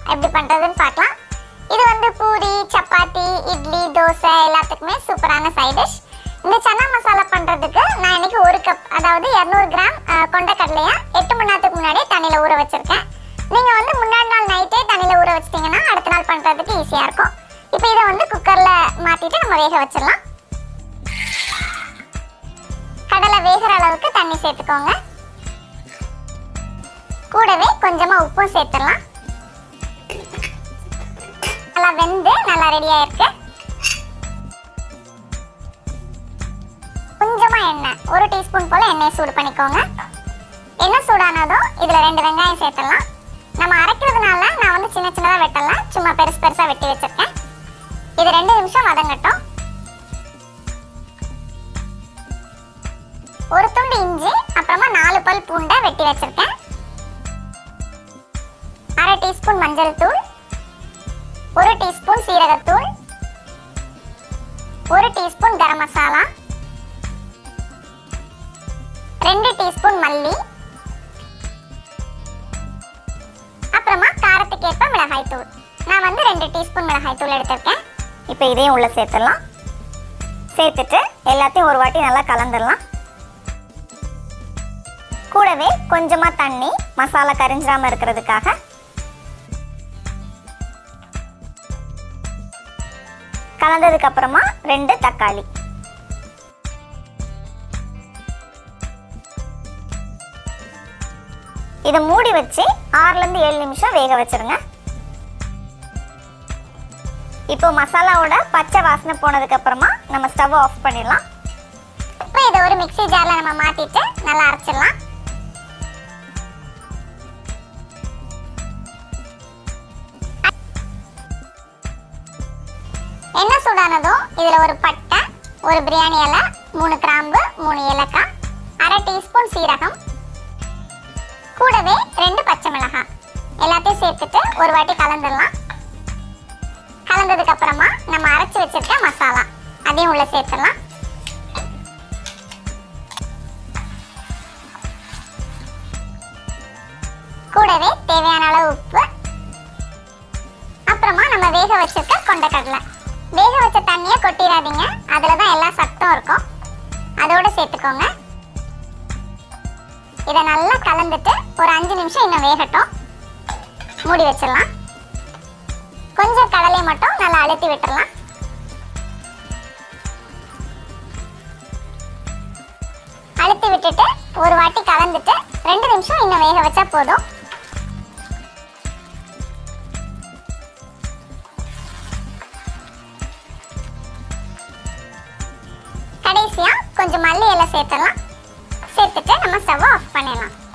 எப்படி பண்ணுறதுன்னு பார்க்கலாம் இது வந்து பூரி சப்பாத்தி இட்லி தோசை எல்லாத்துக்குமே சூப்பரான சைட் டிஷ் இந்த சன்னா மசாலா பண்ணுறதுக்கு நான் இன்னைக்கு ஒரு கப் அதாவது இரநூறு கிராம் அஹ், கொண்டைக்கடலையா எட்டு மணி நேரத்துக்கு முன்னாடியே தண்ணியில் ஊற வச்சிருக்கேன் நீங்கள் வந்து முன்னாடி நாள் நைட்டே தண்ணியில் ஊற வச்சிட்டிங்கன்னா அடுத்த நாள் பண்ணுறதுக்கு ஈஸியாக இருக்கும் இப்போ இதை வந்து குக்கரில் மாற்றிட்டு நம்ம வேக வச்சிடலாம் கடலை வேகிற அளவுக்கு தண்ணி சேர்த்துக்கோங்க கூடவே கொஞ்சமா உப்பும் சேர்த்துடலாம் நல்லா வெந்து நல்லா ரெடியா இருக்கு கொஞ்சமா எண்ணெய் ஒரு டீஸ்பூன் போல எண்ணெயை சூடு பண்ணிக்கோங்க எண்ணெய் சூடானதும் இதுல ரெண்டு வெங்காயம் சேர்த்துடலாம் நம்ம அரைக்கிறதுனால நான் வந்து சின்ன சின்னதா வெட்டலாம் சும்மா பெருசு பெருசா வெட்டி வச்சிருக்கேன் இது ரெண்டு நிமிஷம் வதங்கட்டும் ஒரு துண்டு இஞ்சி அப்புறமா நாலு பல் பூண்டை வெட்டி வச்சிருக்கேன் அரை டீஸ்பூன் மஞ்சள் தூள் ஒரு டீஸ்பூன் சீரகத்தூள் ஒரு டீஸ்பூன் கரம் மசாலா ரெண்டு டீஸ்பூன் மல்லி அப்புறமா காரத்துக்கேற்ப மிளகாய் தூள் நான் வந்து ரெண்டு டீஸ்பூன் மிளகாய் தூள் எடுத்திருக்கேன் இப்போ இதையும் உள்ள சேர்த்துடலாம் சேர்த்துட்டு எல்லாத்தையும் ஒரு வாட்டி நல்லா கலந்துடலாம் கூடவே கொஞ்சமா தண்ணி மசாலா கரிஞ்சிடாம இருக்கிறதுக்காக கலந்ததுக்கு அப்புறமா ரெண்டு தக்காளி இதை மூடி வச்சு ஆறுல இருந்து ஏழு நிமிஷம் வேக வச்சிருங்க இப்போ மசாலாவோட பச்சை வாசனை போனதுக்கு அப்புறமா நம்ம ஸ்டவ் ஆஃப் பண்ணிடலாம் இப்போ இதை ஒரு மிக்ஸி ஜார்ல நம்ம மாத்திட்டு நல்லா அரைச்சிடலாம் எண்ணெய் சூடானதும் இதில் ஒரு பட்டை ஒரு பிரியாணி இலை மூணு கிராம்பு மூணு ஏலக்காய் அரை டீஸ்பூன் சீரகம் கூடவே ரெண்டு பச்சை மிளகாய் எல்லாத்தையும் சேர்த்துட்டு ஒரு வாட்டி கலந்துடலாம் கலந்ததுக்கு அப்புறமா நம்ம அரைச்சி வச்சிருக்க மசாலா அதையும் உள்ள சேர்த்துடலாம் கூடவே தேவையான அளவு உப்பு அப்புறமா நம்ம வேக வச்சிருக்க கொண்டைக்கடலை வேக வச்ச தண்ணியை கொட்டிடாதீங்க அதில் தான் எல்லா சத்தும் இருக்கும் அதோட சேர்த்துக்கோங்க இதை நல்லா கலந்துட்டு ஒரு அஞ்சு நிமிஷம் இன்னும் வேகட்டும் மூடி வச்சிடலாம் கொஞ்சம் கடலை மட்டும் நல்லா அழுத்தி விட்டுறலாம் அழுத்தி விட்டுட்டு ஒரு வாட்டி கலந்துட்டு ரெண்டு நிமிஷம் இன்னும் வேக வச்சா போதும் கடைசியா கொஞ்சம் மல்லி இலை சேர்த்துடலாம் சேர்த்துட்டு நம்ம ஸ்டவ் ஆஃப் பண்ணிடலாம்